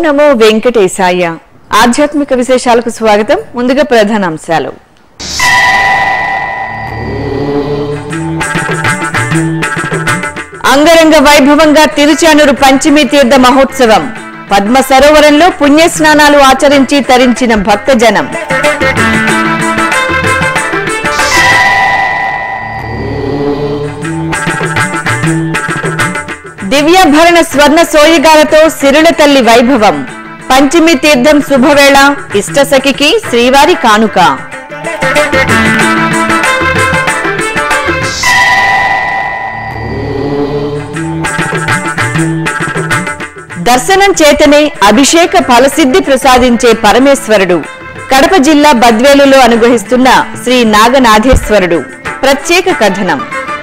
నమో వెంకటేశాయ ఆధ్యాత్మిక విశేషాలకు స్వాగతం ముందుగా ప్రధానాంశాలు అంగరంగ వైభవంగా తిరుచానూరు పంచమి తీర్థ మహోత్సవం పద్మ సరోవరంలో పుణ్యస్నానాలు ఆచరించి తరించిన భక్తజనం దివ్యాభరణ స్వర్ణ సోయగాలతో సిరుల తల్లి వైభవం పంచమి తీర్థం శుభవేళ ఇష్టసఖికి శ్రీవారి కానుక దర్శనం చేతనే అభిషేక ఫలసిద్ధి ప్రసాదించే పరమేశ్వరుడు కడప జిల్లా బద్వేలులో అనుగ్రహిస్తున్న శ్రీ నాగనాథేశ్వరుడు ప్రత్యేక కథనం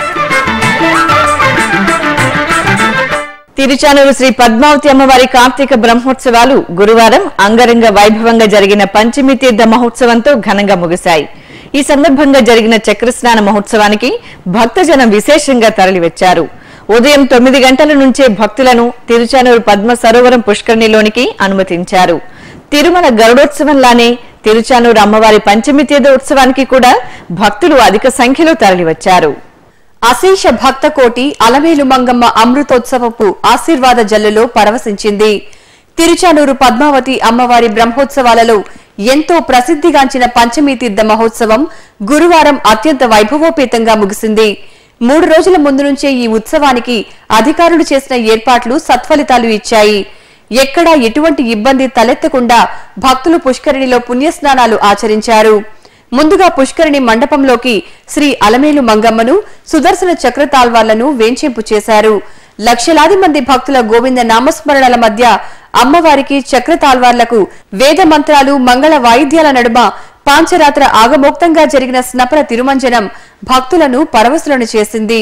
తిరుచానూరు శ్రీ పద్మావతి అమ్మవారి కార్తీక బ్రహ్మోత్సవాలు గురువారం అంగరంగ వైభవంగా జరిగిన పంచమి తీర్థ మహోత్సవంతో ఘనంగా ముగిశాయి ఈ సందర్భంగా జరిగిన చక్రస్నాన మహోత్సవానికి భక్తజనం విశేషంగా తరలివచ్చారు ఉదయం తొమ్మిది గంటల నుంచే భక్తులను తిరుచానూరు పద్మ సరోవరం పుష్కరిణిలోనికి అనుమతించారు తిరుమల గరుడోత్సవంలానే తిరుచానూరు అమ్మవారి పంచమి తీర్థ ఉత్సవానికి కూడా భక్తులు అధిక సంఖ్యలో తరలివచ్చారు అశేష భక్త కోటి అలమేలు మంగమ్మ అమృతోత్సవపు ఆశీర్వాద జల్లులో పరవశించింది తిరుచానూరు పద్మావతి అమ్మవారి బ్రహ్మోత్సవాలలో ఎంతో ప్రసిద్ధిగాంచిన పంచమి తీర్థ మహోత్సవం గురువారం అత్యంత వైభవోపేతంగా ముగిసింది మూడు రోజుల ముందు నుంచే ఈ ఉత్సవానికి అధికారులు చేసిన ఏర్పాట్లు సత్ఫలితాలు ఇచ్చాయి ఎక్కడా ఎటువంటి ఇబ్బంది తలెత్తకుండా భక్తులు పుష్కరిణిలో పుణ్యస్నానాలు ఆచరించారు ముందుగా పుష్కరిణి మండపంలోకి శ్రీ అలమేలు మంగమ్మను సుదర్శన చక్ర తాల్వార్లను వేంచేంపు చేశారు లక్షలాది మంది భక్తుల గోవింద నామస్మరణల మధ్య అమ్మవారికి చక్ర తాల్వార్లకు వేద మంత్రాలు మంగళ వాయిద్యాల నడుమ పాంచరాత్ర ఆగమోక్తంగా జరిగిన స్నపన తిరుమంజనం భక్తులను పరవశులను చేసింది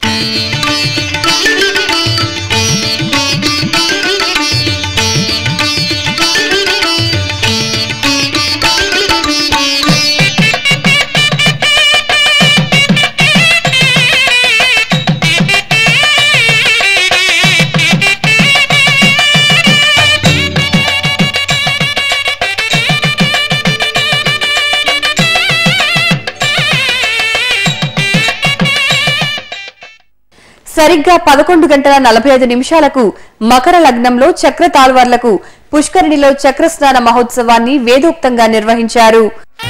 సరిగ్గా పదకొండు గంటల నలభై ఐదు నిమిషాలకు మకర లగ్నంలో చక్ర తాల్వార్లకు పుష్కరిణిలో చక్రస్నాన మహోత్సవాన్ని వేదోక్తంగా నిర్వహించారు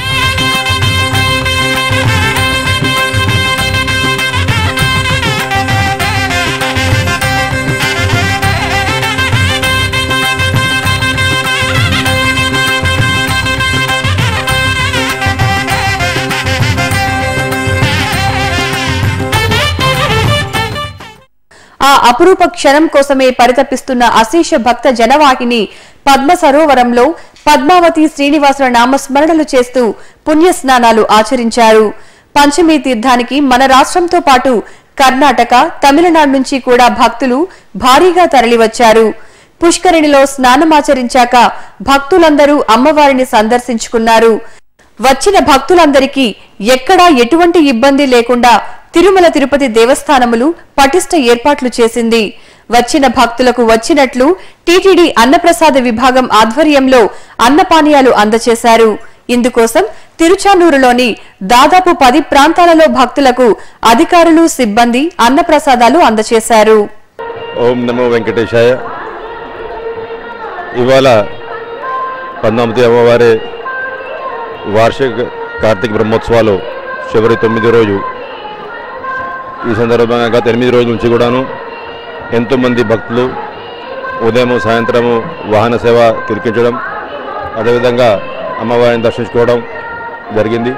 ఆ అపురూప క్షణం కోసమే పరితపిస్తున్న అశేష భక్త జనవాహిని పద్మ సరోవరంలో పద్మావతి శ్రీనివాసుల నామస్మరణలు చేస్తూ పుణ్యస్నానాలు ఆచరించారు పంచమి తీర్థానికి మన రాష్ట్రంతో పాటు కర్ణాటక తమిళనాడు నుంచి కూడా భక్తులు భారీగా తరలివచ్చారు పుష్కరిణిలో స్నానమాచరించాక భక్తులందరూ అమ్మవారిని సందర్శించుకున్నారు వచ్చిన భక్తులందరికీ ఎక్కడా ఎటువంటి ఇబ్బంది లేకుండా తిరుమల తిరుపతి దేవస్థానములు పటిష్ట ఏర్పాట్లు చేసింది వచ్చిన భక్తులకు వచ్చినట్లు టీటీడీ అన్నప్రసాద విభాగం ఆధ్వర్యంలో అన్నపానీయాలు అందజేశారు ఇందుకోసం తిరుచానూరులోని దాదాపు పది ప్రాంతాలలో భక్తులకు అధికారులు సిబ్బంది అన్నప్రసాదాలు అందజేశారు ఓం నమో వెంకటేశాయ ఇవాళ పద్మావతి అమ్మవారి వార్షిక కార్తీక బ్రహ్మోత్సవాలు చివరి తొమ్మిది రోజు ఈ సందర్భంగా గత ఎనిమిది రోజుల నుంచి కూడాను ఎంతోమంది భక్తులు ఉదయం సాయంత్రము వాహన సేవ తిరిగించడం అదేవిధంగా అమ్మవారిని దర్శించుకోవడం జరిగింది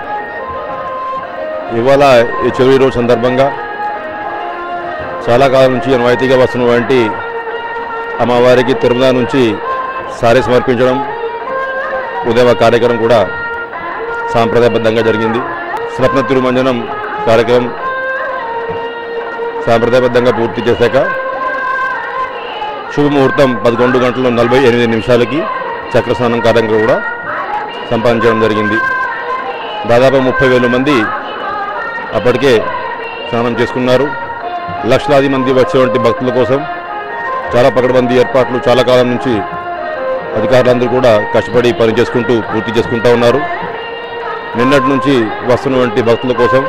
ఇవాళ ఈ చివరి రోజు సందర్భంగా చాలా కాలం నుంచి అనువాయితీగా వస్తున్నటువంటి అమ్మవారికి తిరుమల నుంచి సారీ సమర్పించడం ఉదయ కార్యక్రమం కూడా సాంప్రదాయబద్ధంగా జరిగింది స్వప్న తిరుమంజనం కార్యక్రమం సాంప్రదాయబద్ధంగా పూర్తి చేశాక శుభముహూర్తం పదకొండు గంటల నలభై ఎనిమిది నిమిషాలకి చక్రస్నానం కార్యక్రమం కూడా సంపాదించడం జరిగింది దాదాపు ముప్పై వేల మంది అప్పటికే స్నానం చేసుకున్నారు లక్షలాది మంది వచ్చేటువంటి భక్తుల కోసం చాలా పకడ్బందీ ఏర్పాట్లు చాలా కాలం నుంచి అధికారులందరూ కూడా కష్టపడి పని చేసుకుంటూ పూర్తి చేసుకుంటూ ఉన్నారు నిన్నటి నుంచి వస్తున్నటువంటి భక్తుల కోసం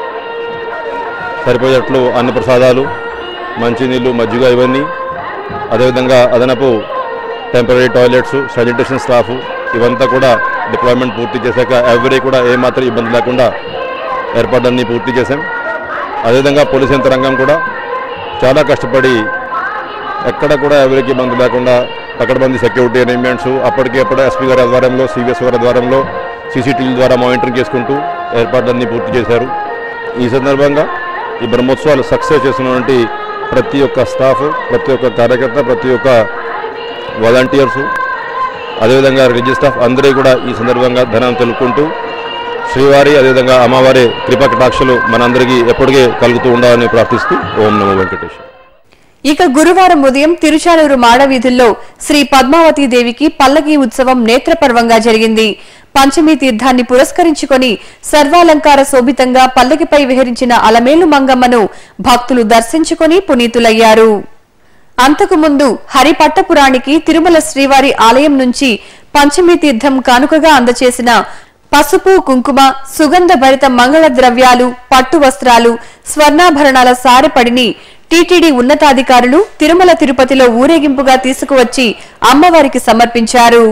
సరిపోయేట్లు అన్న ప్రసాదాలు మంచినీళ్ళు మజ్జిగ ఇవన్నీ అదేవిధంగా అదనపు టెంపరీ టాయిలెట్స్ శానిటేషన్ స్టాఫ్ ఇవంతా కూడా డిప్లాయ్మెంట్ పూర్తి చేశాక ఎవరీ కూడా ఏమాత్రం ఇబ్బంది లేకుండా ఏర్పాట్లన్నీ పూర్తి చేశాం అదేవిధంగా పోలీస్ యంత్రాంగం కూడా చాలా కష్టపడి ఎక్కడ కూడా ఎవరికి ఇబ్బంది లేకుండా పకడ్బందీ సెక్యూరిటీ అరేంజ్మెంట్స్ అప్పటికి అప్పుడు ఎస్పీ గారి ఆధ్వర్యంలో సివిఎస్ గారి ఆధ్వర్యంలో సీసీటీవీ ద్వారా మానిటరింగ్ చేసుకుంటూ ఏర్పాట్లన్నీ పూర్తి చేశారు ఈ సందర్భంగా ఈ బ్రహ్మోత్సవాలు సక్సెస్ చేసినటువంటి ప్రతి ఒక్క స్టాఫ్ ప్రతి ఒక్క కార్యకర్త ప్రతి ఒక్క వాలంటీర్స్ అదేవిధంగా రిజిస్టర్ స్టాఫ్ అందరూ కూడా ఈ సందర్భంగా ధనాన్ని తెలుపుకుంటూ శ్రీవారి అదేవిధంగా అమ్మవారి కృపా కటాక్షలు మనందరికీ ఎప్పటికీ కలుగుతూ ఉండాలని ప్రార్థిస్తూ ఓం నమో వెంకటేశ్వర ఇక గురువారం ఉదయం తిరుచానూరు మాడవీధుల్లో శ్రీ పద్మావతి దేవికి పల్లకి ఉత్సవం నేత్రపర్వంగా జరిగింది పంచమి తీర్థాన్ని పురస్కరించుకొని సర్వాలంకార శోభితంగా పల్లకిపై విహరించిన అలమేలు మంగమ్మను భక్తులు దర్శించుకొని పునీతులయ్యారు అంతకుముందు హరిపట్టపురానికి తిరుమల శ్రీవారి ఆలయం నుంచి పంచమి తీర్థం కానుకగా అందచేసిన పసుపు కుంకుమ సుగంధ భరిత మంగళ ద్రవ్యాలు పట్టు వస్త్రాలు స్వర్ణాభరణాల సారెపడిని టీటీడీ ఉన్నతాధికారులు తిరుమల తిరుపతిలో ఊరేగింపుగా తీసుకువచ్చి అమ్మవారికి సమర్పించారు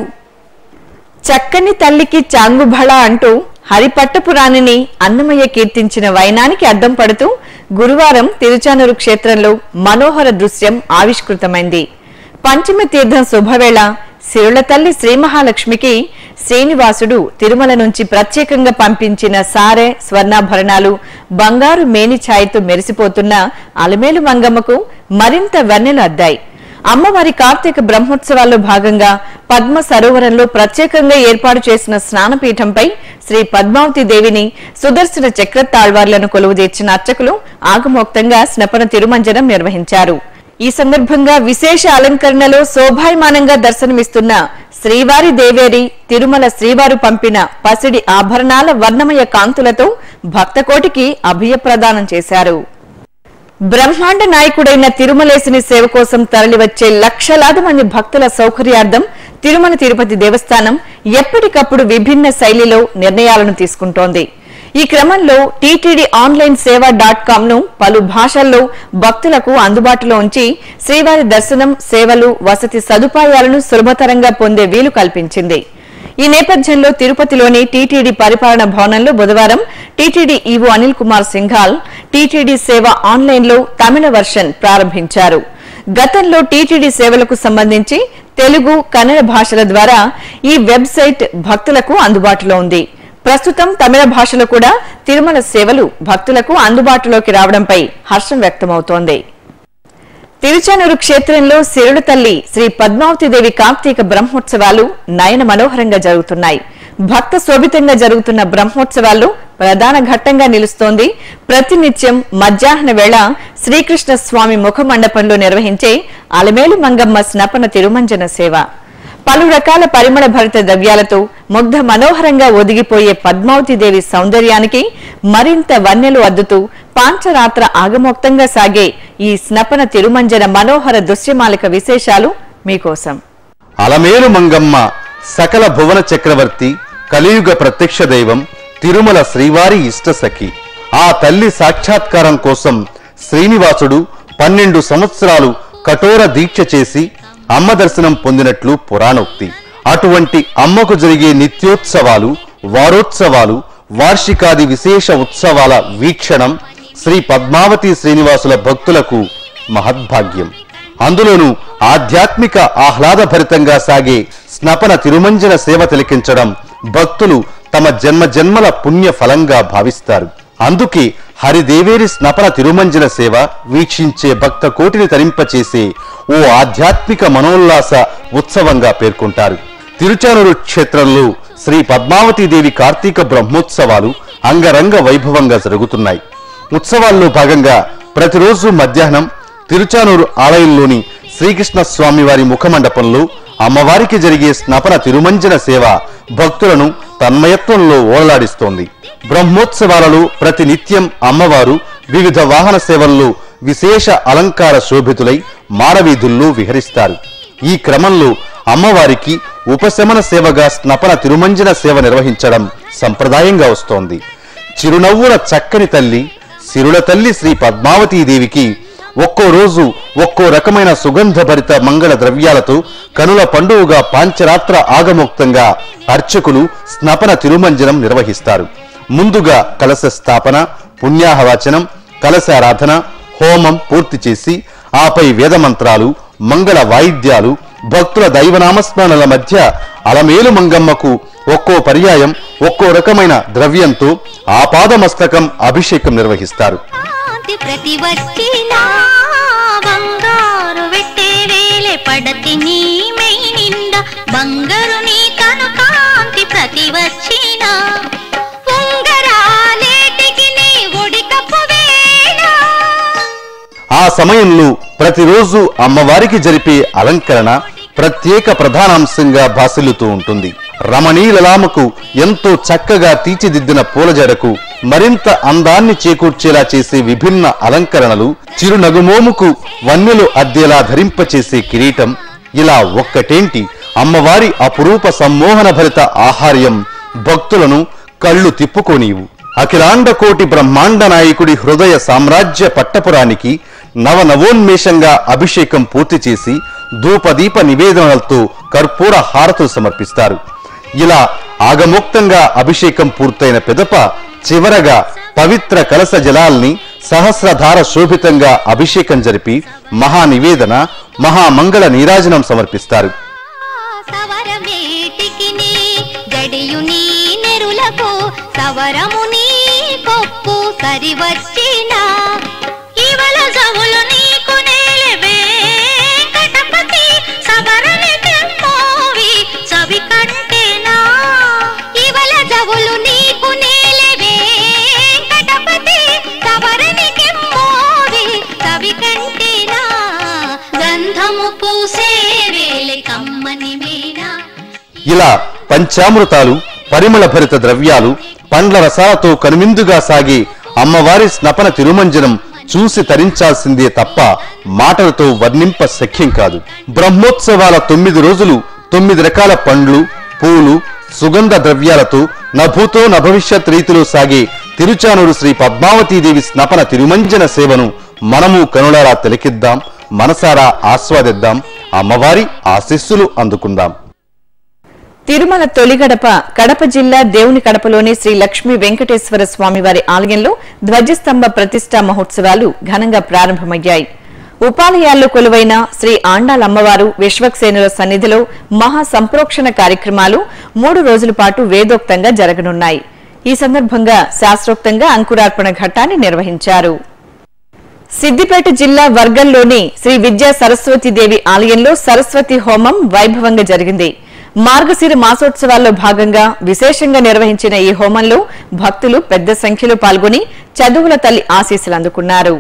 చక్కని తల్లికి చాంగుబళ అంటూ హరిపట్టపురాణిని అన్నమయ్య కీర్తించిన వైనానికి అద్దం పడుతూ గురువారం తిరుచానూరు క్షేత్రంలో మనోహర దృశ్యం ఆవిష్కృతమైంది పంచమి తీర్థం శుభవేళ సిరుల తల్లి శ్రీ మహాలక్ష్మికి శ్రీనివాసుడు తిరుమల నుంచి ప్రత్యేకంగా పంపించిన సారె స్వర్ణాభరణాలు బంగారు మేని ఛాయతో మెరిసిపోతున్న అలమేలు మంగమ్మకు మరింత వెన్నెలు అద్దాయి అమ్మవారి కార్తీక బ్రహ్మోత్సవాల్లో భాగంగా పద్మ సరోవరంలో ప్రత్యేకంగా ఏర్పాటు చేసిన స్నానపీఠంపై శ్రీ పద్మావతి దేవిని సుదర్శన చక్ర తాళ్వార్లను కొలువుదీర్చిన అర్చకులు ఆగమోక్తంగా స్నపన తిరుమంజనం నిర్వహించారు ఈ సందర్భంగా విశేష అలంకరణలో శోభాయమానంగా దర్శనమిస్తున్న శ్రీవారి దేవేరి తిరుమల శ్రీవారు పంపిన పసిడి ఆభరణాల వర్ణమయ కాంతులతో భక్తకోటికి అభయప్రదానం చేశారు బ్రహ్మాండ నాయకుడైన తిరుమలేశుని సేవ కోసం తరలివచ్చే లక్షలాది మంది భక్తుల సౌకర్యార్థం తిరుమల తిరుపతి దేవస్థానం ఎప్పటికప్పుడు విభిన్న శైలిలో నిర్ణయాలను తీసుకుంటోంది ఈ క్రమంలో TTD online Seva dot com ను పలు భాషల్లో భక్తులకు అందుబాటులో ఉంచి శ్రీవారి దర్శనం సేవలు వసతి సదుపాయాలను సులభతరంగా పొందే వీలు కల్పించింది ఈ నేపథ్యంలో తిరుపతిలోని టీటీడీ పరిపాలన భవనంలో బుధవారం TTD EO Anil Kumar Singhal TTD Seva online లో తమిళ వర్షన్ ప్రారంభించారు గతంలో టీటీడీ సేవలకు సంబంధించి తెలుగు కన్నడ భాషల ద్వారా ఈ వెబ్సైట్ భక్తులకు అందుబాటులో ఉంది ప్రస్తుతం తమిళ భాషలో కూడా తిరుమల సేవలు భక్తులకు అందుబాటులోకి రావడంపై హర్షం వ్యక్తమవుతోంది తిరుచానూరు క్షేత్రంలో శిరుడు తల్లి శ్రీ పద్మావతిదేవి కార్తీక బ్రహ్మోత్సవాలు నయన మనోహరంగా జరుగుతున్నాయి భక్త శోభితంగా జరుగుతున్న బ్రహ్మోత్సవాల్లో ప్రధాన ఘట్టంగా నిలుస్తోంది ప్రతినిత్యం మధ్యాహ్న వేళ శ్రీకృష్ణ స్వామి ముఖ మండపంలో నిర్వహించే అలమేలు మంగమ్మ స్నపన తిరుమంజన సేవ పలు రకాల పరిమళ భరిత ద్రవ్యాలతో ముగ్ధ మనోహరంగా ఒదిగిపోయే పద్మావతిదేవి సౌందర్యానికి మరింత వన్నెలు అద్దుతూ పాంచరాత్ర ఆగమోక్తంగా సాగే ఈ స్నపన తిరుమంజన మనోహర దృశ్యమాలిక విశేషాలు మీకోసం అలమేలు మంగమ్మ సకల భువన చక్రవర్తి కలియుగ ప్రత్యక్ష దైవం తిరుమల శ్రీవారి ఇష్టసఖి ఆ తల్లి సాక్షాత్కారం కోసం శ్రీనివాసుడు పన్నెండు సంవత్సరాలు కఠోర దీక్ష చేసి అమ్మ దర్శనం పొందినట్లు పురాణోక్తి అటువంటి అమ్మకు జరిగే నిత్యోత్సవాలు వారోత్సవాలు వార్షికాది విశేష ఉత్సవాల వీక్షణం శ్రీ పద్మావతి శ్రీనివాసుల భక్తులకు మహద్భాగ్యం అందులోనూ ఆధ్యాత్మిక ఆహ్లాదభరితంగా సాగే స్నపన తిరుమంజన సేవ తిలకించడం భక్తులు తమ జన్మ జన్మల పుణ్య ఫలంగా భావిస్తారు అందుకే హరిదేవేరి స్నపన తిరుమంజన సేవ వీక్షించే భక్త కోటిని తరింపచేసే ఓ ఆధ్యాత్మిక మనోల్లాస ఉత్సవంగా పేర్కొంటారు తిరుచానూరు క్షేత్రంలో శ్రీ పద్మావతీదేవి కార్తీక బ్రహ్మోత్సవాలు అంగరంగ వైభవంగా జరుగుతున్నాయి ఉత్సవాల్లో భాగంగా ప్రతిరోజు మధ్యాహ్నం తిరుచానూరు ఆలయంలోని శ్రీకృష్ణ స్వామివారి ముఖమండపంలో అమ్మవారికి జరిగే స్నపన తిరుమంజన సేవ భక్తులను తన్మయత్వంలో ఓలలాడిస్తోంది బ్రహ్మోత్సవాలలో ప్రతి నిత్యం అమ్మవారు వివిధ వాహన సేవల్లో విశేష అలంకార శోభితులై మాడవీధుల్లో విహరిస్తారు ఈ క్రమంలో అమ్మవారికి ఉపశమన సేవగా స్నపన తిరుమంజన సేవ నిర్వహించడం సంప్రదాయంగా వస్తోంది చిరునవ్వుల చక్కని తల్లి సిరుల తల్లి శ్రీ పద్మావతీదేవికి ఒక్కో రోజు ఒక్కో రకమైన సుగంధభరిత మంగళ ద్రవ్యాలతో కనుల పండుగగా పాంచరాత్ర ఆగమోక్తంగా అర్చకులు స్నపన తిరుమంజనం నిర్వహిస్తారు ముందుగా కలశ స్థాపన పుణ్యాహవచనం కలశారాధన హోమం పూర్తి చేసి ఆపై వేదమంత్రాలు మంగళ వాయిద్యాలు భక్తుల దైవనామస్మరణల మధ్య అలమేలు మంగమ్మకు ఒక్కో పర్యాయం ఒక్కో రకమైన ద్రవ్యంతో ఆపాదమస్తకం అభిషేకం నిర్వహిస్తారు కాంతి ప్రతి వచ్చిన బంగారు వెట్టే వేలే పడతి నీ మై నిండ బంగారు నీ కను కాంతి ప్రతి వచ్చిన ఉంగరాలేటికి నీ ఒడి కప్పు వేళ ఆ సమయంలో ప్రతిరోజు అమ్మవారికి జరిపే అలంకరణ ప్రత్యేక ప్రధానాంశంగా భాసిల్లుతూ ఉంటుంది రమణీలలామకు ఎంతో చక్కగా తీర్చిదిద్దిన పూలజడకు మరింత అందాన్ని చేకూర్చేలా చేసే విభిన్న అలంకరణలు చిరునగుమోముకు వన్నెలు అద్దేలా ధరింపచేసే కిరీటం ఇలా ఒక్కటేంటి అమ్మవారి అపురూప సమ్మోహన భరిత ఆహార్యం భక్తులను కళ్ళు తిప్పుకోనీవు అఖిలాండ కోటి బ్రహ్మాండ నాయకుడి హృదయ సామ్రాజ్య పట్టపురానికి నవనవోన్మేషంగా అభిషేకం పూర్తి చేసి ధూపదీప నివేదనలతో కర్పూర హారతులు సమర్పిస్తారు ఇలా ఆగమోక్తంగా అభిషేకం పూర్తయిన పిదప చివరగా పవిత్ర కలస జలాల్ని సహస్రధార శోభితంగా అభిషేకం జరిపి మహానివేదన మహామంగళ నీరాజనం సమర్పిస్తారు సవరమేటికి నీ జడియు నీ నెరులకు సవరము నీ కొప్పు సరివచ్చిన ఇవల జవులు నీకు నేలే వెంకటపతి సవరని తెమ్మోవి సవి కంటేనా ఇవల జవులు నీకు నేలే వెంకటపతి సవరని కెమ్మోవి సవి కంటేనా గంధము పూసే వేలే కమ్మని మీనా ఇలా పంచామృతాలు పరిమళ భరిత ద్రవ్యాలు పండ్ల రసాలతో కనుమిందుగా సాగి అమ్మవారి స్నపన తిరుమంజనం చూసి తరించాల్సిందే తప్ప మాటలతో వర్ణింప శక్యం కాదు బ్రహ్మోత్సవాల తొమ్మిది రోజులు తొమ్మిది రకాల పండ్లు పూలు సుగంధ ద్రవ్యాలతో నభూతో నభవిష్యత్ రీతిలో సాగే తిరుచానూరు శ్రీ పద్మావతీదేవి స్నపన తిరుమంజన సేవను మనము కనులారా తిలకిద్దాం మనసారా ఆస్వాదిద్దాం అమ్మవారి ఆశీస్సులు అందుకుందాం తిరుమల తొలి గడప కడప జిల్లా దేవుని కడపలోని శ్రీ లక్ష్మీ వెంకటేశ్వర స్వామివారి ఆలయంలో ధ్వజస్తంభ ప్రతిష్టా మహోత్సవాలు ఘనంగా ప్రారంభమయ్యాయి ఉపాలయాల్లో కొలువైన శ్రీ ఆండాల్ అమ్మవారు విశ్వక్సేనుల సన్నిధిలో మహా సంప్రోక్షణ కార్యక్రమాలు మూడు రోజుల పాటు వేదోక్తంగా జరగనున్నాయి ఈ సందర్భంగా శాస్త్రోక్తంగా అంకురార్పణ ఘట్టాన్ని నిర్వహించారు సిద్దిపేట జిల్లా వర్గంలోని శ్రీ విద్యా సరస్వతీదేవి ఆలయంలో సరస్వతి హోమం వైభవంగా జరిగింది మార్గశిర మాసోత్సవాల్లో భాగంగా విశేషంగా నిర్వహించిన ఈ హోమంలో భక్తులు పెద్ద సంఖ్యలో పాల్గొని చదువుల తల్లి ఆశీస్సులు అందుకున్నారు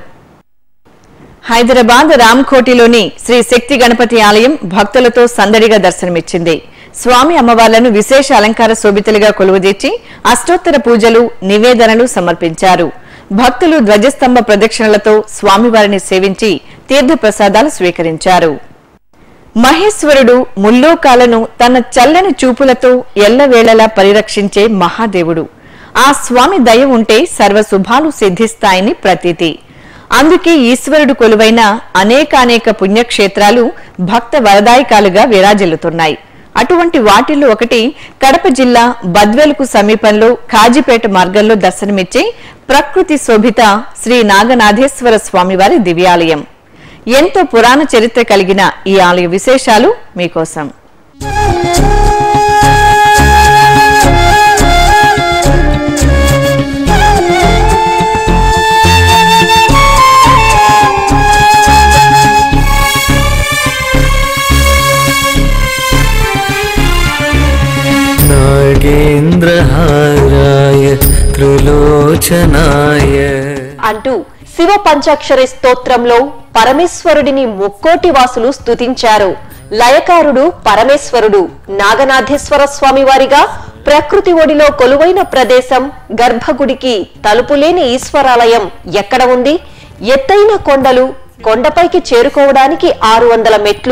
హైదరాబాద్ రామ్కోటిలోని శ్రీ శక్తి గణపతి ఆలయం భక్తులతో సందడిగా దర్శనమిచ్చింది స్వామి అమ్మవార్లను విశేష అలంకార శోభితులుగా కొలువుదీర్చి అష్టోత్తర పూజలు నివేదనలు సమర్పించారు భక్తులు ధ్వజస్తంభ ప్రదక్షిణలతో స్వామివారిని సేవించి తీర్థప్రసాదాలు స్వీకరించారు మహేశ్వరుడు ముల్లోకాలను తన చల్లని చూపులతో ఎల్లవేళలా పరిరక్షించే మహాదేవుడు ఆ స్వామి దయ ఉంటే సర్వశుభాలు సిద్ధిస్తాయని ప్రతీతి అందుకే ఈశ్వరుడు కొలువైన అనేకానేక పుణ్యక్షేత్రాలు భక్త వరదాయకాలుగా విరాజిల్లుతున్నాయి అటువంటి వాటిల్లో ఒకటి కడప జిల్లా బద్వేలుకు సమీపంలో కాజీపేట మార్గంలో దర్శనమిచ్చే ప్రకృతి శోభిత శ్రీ నాగనాథేశ్వర స్వామివారి దివ్యాలయం ఎంతో పురాణ చరిత్ర కలిగిన ఈ ఆలయ విశేషాలు మీకోసం नागेन्द्रहाराय त्रिलोचनाय అంటూ శివ పంచాక్షరి స్తోత్రంలో పరమేశ్వరుడిని ముక్కోటి వాసులు స్తుతించారు లయకారుడు పరమేశ్వరుడు నాగనాథేశ్వర స్వామి వారిగా ప్రకృతి ఒడిలో కొలువైన ప్రదేశం గర్భగుడికి తలుపులేని ఈశ్వరాలయం ఎక్కడ ఉంది ఎత్తైన కొండలు కొండపైకి చేరుకోవడానికి ఆరు వందల మెట్లు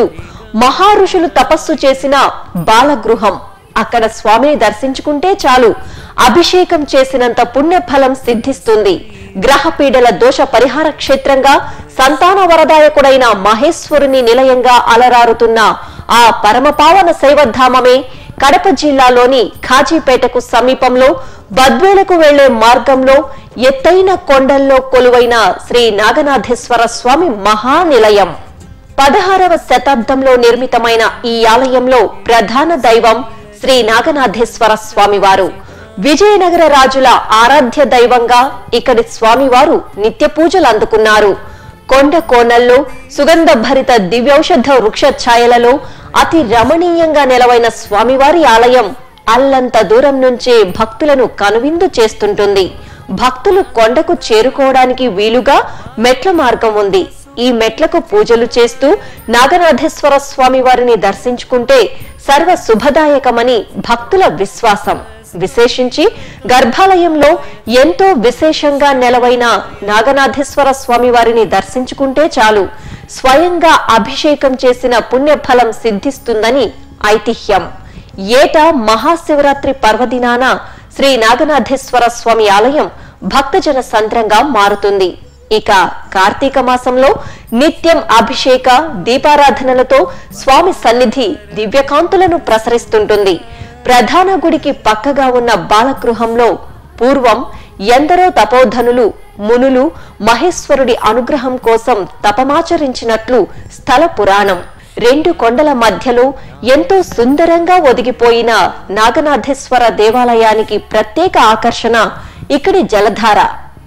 మహారుషులు తపస్సు చేసిన బాలగృహం అక్కడ స్వామిని దర్శించుకుంటే చాలు అభిషేకం చేసినంత పుణ్యఫలం సిద్ధిస్తుంది గ్రహ పీడల దోష పరిహార క్షేత్రంగా సంతాన వరదాయకుడైన మహేశ్వరుని నిలయంగా అలరారుతున్న ఆ పరమపావన శైవధామమే కడప జిల్లాలోని ఖాజీపేటకు సమీపంలో బద్వేలకు వెళ్లే మార్గంలో ఎత్తైన కొండల్లో కొలువైన శ్రీ నాగనాథేశ్వర స్వామి మహానిలయం పదహారవ శతాబ్దంలో నిర్మితమైన ఈ ఆలయంలో ప్రధాన దైవం శ్రీ నాగనాథేశ్వర స్వామివారు విజయనగర రాజుల ఆరాధ్య దైవంగా ఇక్కడి స్వామివారు నిత్య పూజలు అందుకున్నారు కొండ కోనల్లో సుగంధ భరిత దివ్యౌషధ వృక్ష ఛాయలలో అతి రమణీయంగా నెలవైన స్వామివారి ఆలయం అల్లంత దూరం నుంచే భక్తులను కనువిందు చేస్తుంటుంది భక్తులు కొండకు చేరుకోవడానికి వీలుగా మెట్ల మార్గం ఉంది ఈ మెట్లకు పూజలు చేస్తూ నాగనాథేశ్వర స్వామి వారిని దర్శించుకుంటే సర్వ శుభదాయకమని భక్తుల విశ్వాసం విశేషించి గర్భాలయంలో ఎంతో విశేషంగా నెలవైన నాగనాథేశ్వర స్వామి వారిని దర్శించుకుంటే చాలు స్వయంగా అభిషేకం చేసిన పుణ్యఫలం సిద్ధిస్తుందని ఐతిహ్యం ఏటా మహాశివరాత్రి పర్వదినాన శ్రీ నాగనాథేశ్వర స్వామి ఆలయం భక్తజన సంద్రంగా మారుతుంది ఇక కార్తీక మాసంలో నిత్యం అభిషేక దీపారాధనలతో స్వామి సన్నిధి దివ్యకాంతులను ప్రసరిస్తుంటుంది ప్రధాన గుడికి పక్కగా ఉన్న బాలగృహంలో పూర్వం ఎందరో తపోధనులు మునులు మహేశ్వరుడి అనుగ్రహం కోసం తపమాచరించినట్లు స్థల పురాణం రెండు కొండల మధ్యలో ఎంతో సుందరంగా ఒదిగిపోయిన నాగనాథేశ్వర దేవాలయానికి ప్రత్యేక ఆకర్షణ ఇక్కడి జలధార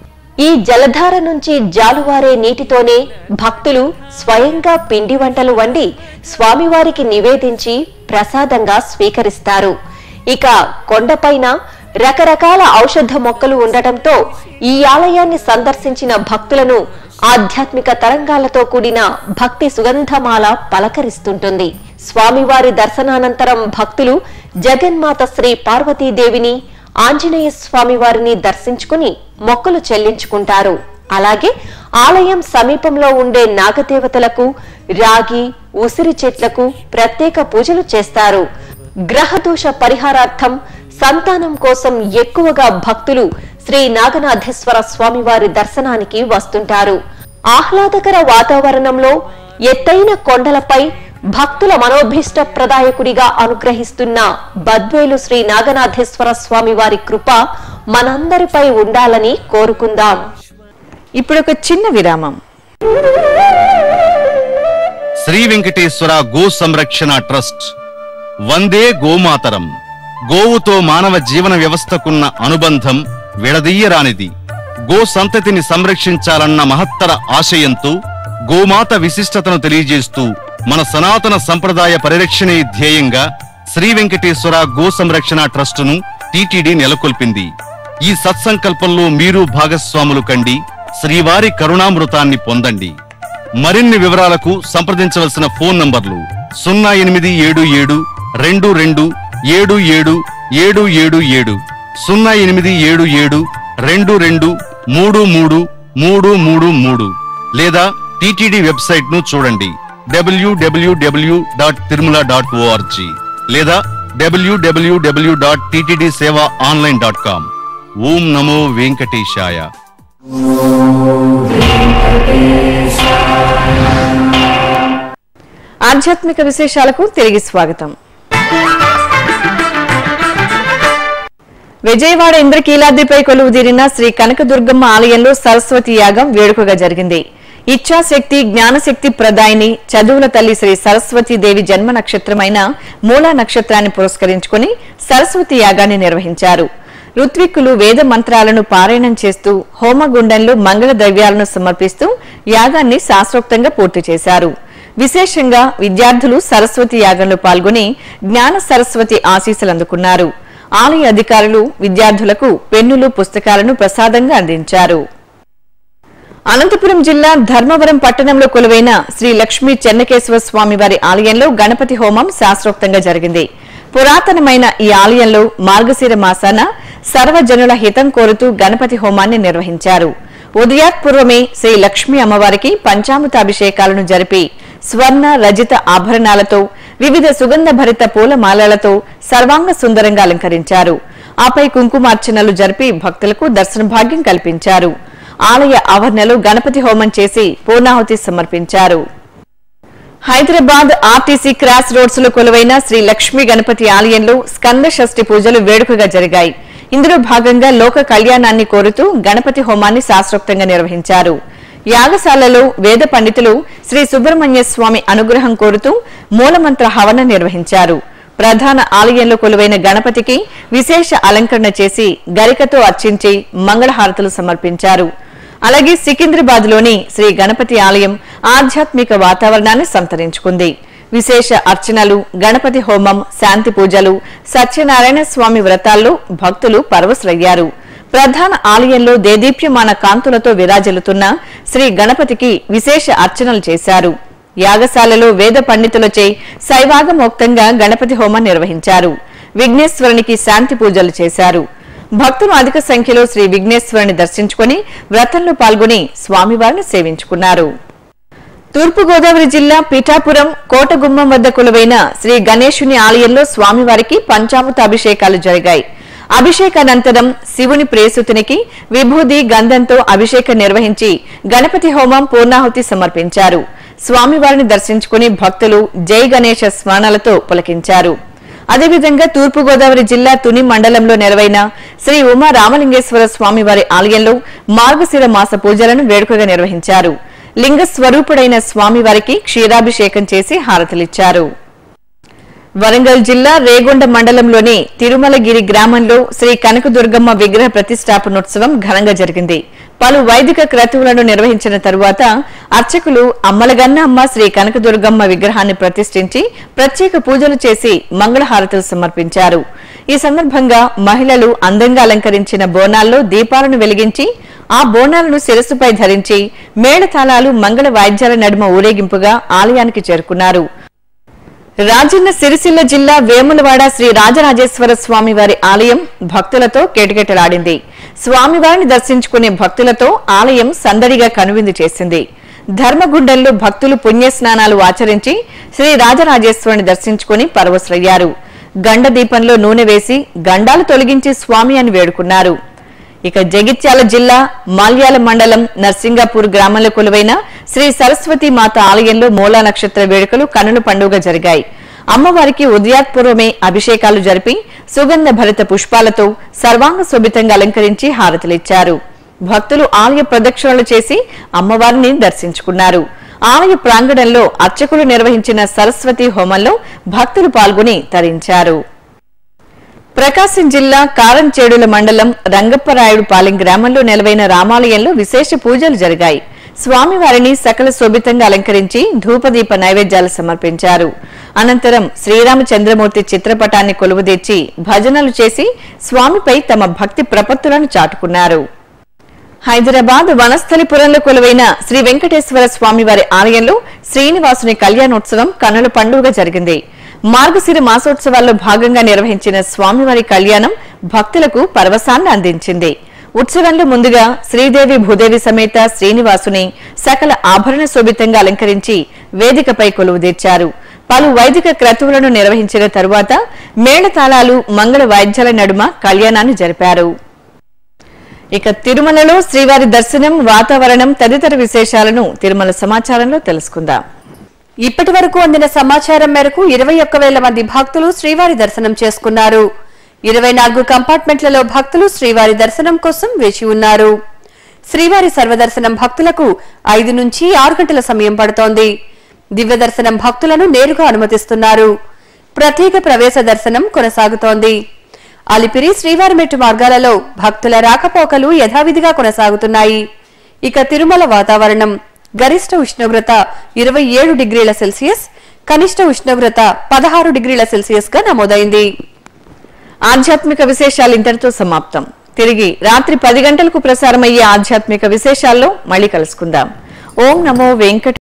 ఈ జలధార నుంచి జాలువారే నీటితోనే భక్తులు స్వయంగా పిండి వంటలు వండి స్వామివారికి నివేదించి ప్రసాదంగా స్వీకరిస్తారు ఇక కొండపైన రకరకాల ఔషధ మొక్కలు ఉండటంతో ఈ ఆలయాన్ని సందర్శించిన భక్తులను ఆధ్యాత్మిక తరంగాలతో కూడిన భక్తి సుగంధమాల పలకరిస్తుంటుంది స్వామివారి దర్శనానంతరం భక్తులు జగన్మాత శ్రీ పార్వతీదేవిని ఆంజనేయ స్వామి వారిని దర్శించుకుని మొక్కులు చెల్లించుకుంటారు అలాగే ఆలయం సమీపంలో ఉండే నాగదేవతలకు రాగి ఉసిరి చెట్లకు ప్రత్యేక పూజలు చేస్తారు గ్రహదోష పరిహారార్థం సంతానం కోసం ఎక్కువగా భక్తులు శ్రీ నాగనాథేశ్వర స్వామివారి దర్శనానికి వస్తుంటారు ఆహ్లాదకర వాతావరణంలో ఎత్తైన కొండలపై భక్తుల మనోభీష్ట ప్రదాయకుడిగా అనుగ్రహిస్తున్న బద్వేలు శ్రీ నాగనాథేశ్వర స్వామి వారి కృప మనందరిపై ఉండాలని కోరుకుందాం ఇప్పుడు ఒక చిన్న విరామం శ్రీ వెంకటేశ్వర గో సంరక్షణ ట్రస్ట్ వందే గోమాతరం గోవుతో మానవ జీవన వ్యవస్థకున్న అనుబంధం విడదీయరానిది గో సంతతిని సంరక్షించాలన్న మహత్తర ఆశయంతో గోమాత విశిష్టతను తెలియజేస్తూ మన సనాతన సంప్రదాయ పరిరక్షణే ధ్యేయంగా శ్రీ వెంకటేశ్వర గో సంరక్షణ ట్రస్టును టీటీడీ నెలకొల్పింది ఈ సత్సంకల్పంలో మీరు భాగస్వాములు కండి శ్రీవారి కరుణామృతాన్ని పొందండి మరిన్ని వివరాలకు సంప్రదించవలసిన ఫోన్ నంబర్లు సున్నా ఎనిమిది ఏడు ఏడు రెండు రెండు ఏడు ఏడు ఏడు ఏడు ఏడు సున్నా ఎనిమిది ఏడు ఏడు రెండు రెండు మూడు మూడు మూడు మూడు మూడు లేదా టిటిడి వెబ్సైట్ ను చూడండి WWW dot Tirumala dot ORG లేదా WWW dot TTD Seva online dot com ఓం నమో వెంకటేశాయ ఆధ్యాత్మిక విశేషాలకు తిరిగి స్వాగతం విజయవాడ ఇంద్రకీలాద్రిపై కొలువుదీరిన శ్రీ కనకదుర్గమ్మ ఆలయంలో సరస్వతి యాగం వేడుకగా జరిగింది ఇచ్ఛాశక్తి జ్ఞానశక్తి ప్రదాయిని చదువుల తల్లి శ్రీ సరస్వతి దేవి జన్మ నక్షత్రమైన మూలా నక్షత్రాన్ని పురస్కరించుకుని సరస్వతి యాగాన్ని నిర్వహించారు ఋత్విక్కులు వేద మంత్రాలను పారాయణం చేస్తూ హోమగుండంలో మంగళ ద్రవ్యాలను సమర్పిస్తూ యాగాన్ని శాస్త్రోక్తంగా పూర్తి చేశారు విశేషంగా విద్యార్థులు సరస్వతి యాగంలో పాల్గొని జ్ఞాన సరస్వతి ఆశీస్సులు అందుకున్నారు ఆలయ అధికారులు విద్యార్థులకు పెన్నులు పుస్తకాలను ప్రసాదంగా అందించారు అనంతపురం జిల్లా ధర్మవరం పట్టణంలో కొలువైన శ్రీ లక్ష్మీ చెన్నకేశ్వర స్వామి వారి ఆలయంలో గణపతి హోమం శాస్త్రోక్తంగా జరిగింది పురాతనమైన ఈ ఆలయంలో మార్గశిర మాసాన సర్వజనుల హితం కోరుతూ గణపతి హోమాన్ని నిర్వహించారు ఉదయాత్పూర్వమే శ్రీ లక్ష్మీ అమ్మవారికి పంచామృతాభిషేకాలను జరిపి స్వర్ణ రజిత ఆభరణాలతో వివిధ సుగంధ భరిత పూలమాలలతో సర్వాంగ సుందరంగా అలంకరించారు ఆపై కుంకుమార్చనలు జరిపి భక్తులకు దర్శన భాగ్యం కల్పించారు ఆలయ ఆవరణలో గణపతి హోమం చేసి పూర్ణాహుతి సమర్పించారు హైదరాబాద్ ఆర్టీసీ క్రాస్ రోడ్స్ లో కొలువైన శ్రీ లక్ష్మీ గణపతి ఆలయంలో స్కంద షష్ఠి పూజలు వేడుకగా జరిగాయి ఇందులో భాగంగా లోక కళ్యాణాన్ని కోరుతూ గణపతి హోమాన్ని శాస్త్రోక్తంగా నిర్వహించారు యాగశాలలో వేద పండితులు శ్రీ సుబ్రహ్మణ్య స్వామి అనుగ్రహం కోరుతూ మూలమంత్ర హవన నిర్వహించారు ప్రధాన ఆలయంలో కొలువైన గణపతికి విశేష అలంకరణ చేసి గరికతో అర్చించి మంగళహారతులు సమర్పించారు అలాగే సికింద్రాబాద్ లోని శ్రీ గణపతి ఆలయం ఆధ్యాత్మిక వాతావరణాన్ని సంతరించుకుంది విశేష అర్చనలు గణపతి హోమం శాంతి పూజలు సత్యనారాయణ స్వామి వ్రతాల్లో భక్తులు పరవశులయ్యారు ప్రధాన ఆలయంలో దేదీప్యమాన కాంతులతో విరాజిల్లుతున్న శ్రీ గణపతికి విశేష అర్చనలు చేశారు యాగశాలలో వేద పండితులచే శైవాగమోక్తంగా గణపతి హోమం నిర్వహించారు విఘ్నేశ్వరునికి శాంతి పూజలు చేశారు భక్తులు అధిక సంఖ్యలో శ్రీ విఘ్నేశ్వరుని దర్శించుకుని వ్రతంలో పాల్గొని స్వామివారిని సేవించుకున్నారు తూర్పుగోదావరి జిల్లా పీఠాపురం కోటగుమ్మం వద్ద కొలువైన శ్రీ గణేశుని ఆలయంలో స్వామివారికి పంచామృత అభిషేకాలు జరిగాయి అభిషేకానంతరం శివుని ప్రేసుతునికి విభూది గంధంతో అభిషేకం నిర్వహించి గణపతి హోమం పూర్ణాహుతి సమర్పించారు స్వామివారిని దర్శించుకుని భక్తులు జై గణేశ స్మరణలతో పులకించారు అదేవిధంగా తూర్పుగోదావరి జిల్లా తుని మండలంలో నెరవైన శ్రీ ఉమా రామలింగేశ్వర స్వామివారి ఆలయంలో మార్గశిర మాస పూజలను వేడుకగా నిర్వహించారు లింగ స్వరూపుడైన స్వామివారికి క్షీరాభిషేకం చేసి హారతులిచ్చారు వరంగల్ జిల్లా రేగొండ మండలంలోని తిరుమలగిరి గ్రామంలో శ్రీ కనకదుర్గమ్మ విగ్రహ ప్రతిష్టాపనోత్సవం ఘనంగా జరిగింది పలు వైదిక క్రతువులను నిర్వహించిన తరువాత అర్చకులు అమ్మలగన్న అమ్మ శ్రీ కనకదుర్గమ్మ విగ్రహాన్ని ప్రతిష్ఠించి ప్రత్యేక పూజలు చేసి మంగళహారతులు సమర్పించారు ఈ సందర్భంగా మహిళలు అందంగా అలంకరించిన బోనాల్లో దీపాలను వెలిగించి ఆ బోనాలను శిరస్సుపై ధరించి మేళతాళాలు మంగళ వాయిద్యాల నడుమ ఊరేగింపుగా ఆలయానికి చేరుకున్నారు రాజన్న సిరిసిల్ల జిల్లా వేములవాడ శ్రీ రాజరాజేశ్వర స్వామి వారి ఆలయం భక్తులతో కేటకెటలాడింది స్వామివారిని దర్శించుకునే భక్తులతో ఆలయం సందడిగా కనువిందు చేసింది ధర్మగుండంలో భక్తులు పుణ్యస్నానాలు ఆచరించి శ్రీ రాజరాజేశ్వరుని దర్శించుకుని పరవశులయ్యారు గండ దీపంలో నూనె వేసి గండాలు తొలగించి స్వామి అని వేడుకున్నారు ఇక జగిత్యాల జిల్లా మాల్యాల మండలం నర్సింగాపూర్ గ్రామంలో కొలువైన శ్రీ సరస్వతి మాత ఆలయంలో మూలా నక్షత్ర వేడుకలు కనుల పండుగ జరిగాయి అమ్మవారికి ఉదయాత్పూర్వమే అభిషేకాలు జరిపి సుగంధ భరిత పుష్పాలతో సర్వాంగ శోభితంగా అలంకరించి హారతులిచ్చారు భక్తులు ఆలయ ప్రదక్షిణలు చేసి అమ్మవారిని దర్శించుకున్నారు ఆలయ ప్రాంగణంలో అర్చకులు నిర్వహించిన సరస్వతి హోమంలో భక్తులు పాల్గొని తరించారు ప్రకాశం జిల్లా కారంచేడుల మండలం రంగప్పరాయుడు పాలెం గ్రామంలో నెలవైన రామాలయంలో విశేష పూజలు జరిగాయి స్వామివారిని సకల శోభితంగా అలంకరించి ధూపదీప నైవేద్యాలు సమర్పించారు అనంతరం శ్రీరామచంద్రమూర్తి చిత్రపటాన్ని కొలువుదీర్చి భజనలు చేసి స్వామిపై తమ భక్తి ప్రపత్తులను చాటుకున్నారు హైదరాబాద్ వనస్థలిపురంలో కొలువైన శ్రీ వెంకటేశ్వర స్వామివారి ఆలయంలో శ్రీనివాసుని కళ్యాణోత్సవం కన్నుల పండుగ జరిగింది మార్గశిర మాసోత్సవాల్లో భాగంగా నిర్వహించిన స్వామివారి కళ్యాణం భక్తులకు పరవశాన్ని అందించింది ఉత్సవంలో ముందుగా శ్రీదేవి భూదేవి సమేత శ్రీనివాసుని సకల ఆభరణ శోభితంగా అలంకరించి వేదికపై కొలువుదీర్చారు పలు వైదిక క్రతువులను నిర్వహించిన తరువాత మేళతాళాలు మంగళ వాయిద్యాల నడుమ కళ్యాణాన్ని జరిపారు ఇక తిరుమలలో శ్రీవారి దర్శనం వాతావరణం తదితర విశేషాలను తిరుమల సమాచారంలో తెలుసుకుందాం ఇప్పటి వరకు అందిన సమాచారం మేరకు ఇరవై ఒక్క వేల మంది భక్తులు శ్రీవారి దర్శనం చేసుకున్నారు ఇరవై నాలుగు కంపార్ట్మెంట్లలో భక్తులు శ్రీవారి దర్శనం కోసం వేచి ఉన్నారు శ్రీవారి సర్వదర్శనం భక్తులకు ఐదు నుంచి ఆరు గంటల సమయం పడుతోంది దివ్య దర్శనం భక్తులను నేరుగా అనుమతిస్తున్నారు ప్రత్యేక ప్రవేశ దర్శనం కొనసాగుతోంది అలిపిరి శ్రీవారిమెట్టు మార్గాలలో భక్తుల రాకపోకలు యథావిధిగా కొనసాగుతున్నాయి ఇక తిరుమల వాతావరణం గరిష్ట ఉష్ణోగ్రత ఇరవై ఏడు డిగ్రీల సెల్సియస్ కనిష్ట ఉష్ణోగ్రత పదహారు డిగ్రీల సెల్సియస్ గా నమోదైంది ఆధ్యాత్మిక విశేషాలు ఇంతటితో సమాప్తం తిరిగి రాత్రి పది గంటలకు ప్రసారమయ్యే ఆధ్యాత్మిక విశేషాల్లో మళ్ళీ కలుసుకుందాం ఓం నమో వెంకట